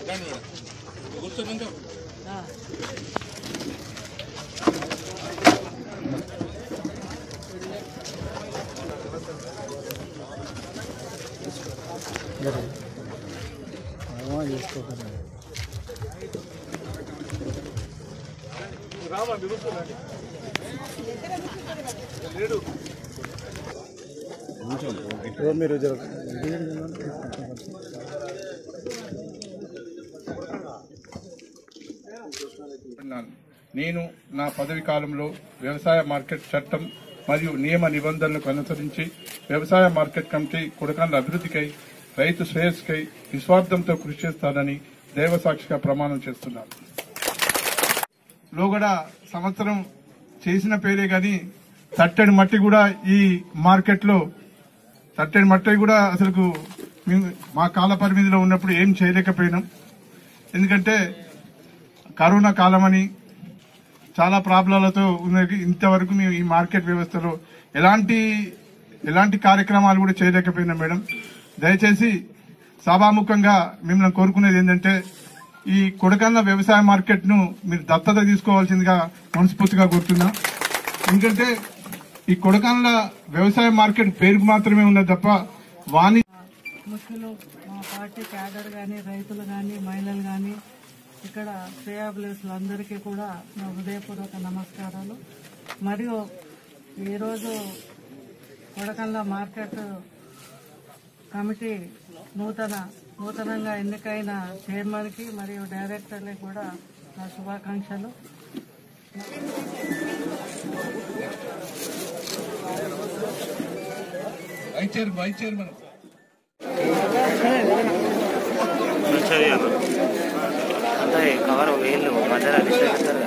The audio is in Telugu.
మీరు జర అన్నాను. నేను నా పదవి కాలంలో వ్యవసాయ మార్కెట్ చట్టం మరియు నియమ నిబంధనలకు అనుసరించి వ్యవసాయ మార్కెట్ కమిటీ కుడకాండ్ల అభివృద్ధికై రైతు శ్రేయస్కై నిస్వార్థంతో కృషి చేస్తానని దైవసాక్షిగా ప్రమాణం చేస్తున్నాను లోగడ సంవత్సరం చేసిన పేరే గాని తట్టడి మట్టి కూడా ఈ మార్కెట్లో తట్టడి మట్టి కూడా అసలు మేము మా కాల పరిమితిలో ఉన్నప్పుడు ఏం చేయలేకపోయినాం ఎందుకంటే కరోనా కాలమని చాలా ప్రాబ్లాలతో ఉన్నది ఇంతవరకు మేము ఈ మార్కెట్ వ్యవస్థలో ఎలాంటి ఎలాంటి కార్యక్రమాలు కూడా చేయలేకపోయినాం మేడం దయచేసి సభాముఖంగా మిమ్మల్ని కోరుకునేది ఏంటంటే ఈ కొడకన్న వ్యవసాయ మార్కెట్ ను మీరు దత్తత తీసుకోవాల్సిందిగా మనస్ఫూర్తిగా కోరుతున్నా ఎందుకంటే ఈ కొడకన్ల వ్యవసాయ మార్కెట్ పేరుకు మాత్రమే ఉన్నది తప్ప వాణి ముఖ్యులు మా పార్టీ క్యాడర్ కానీ రైతులు కానీ మహిళలు కానీ ఇక్కడ శ్రేయాబులేసులు అందరికీ కూడా నా హృదయపూర్వక నమస్కారాలు మరియు ఈరోజు కొడకండ్ల మార్కెట్ కమిటీ నూతన నూతనంగా ఎన్నికైన చైర్మన్కి మరియు డైరెక్టర్లకి కూడా నా శుభాకాంక్షలు వైస్ చైర్ వైస్ చైర్మన్ అంతా కవర్ వేళ్ళు మధ్యలో డిస్ట్రిక్ట్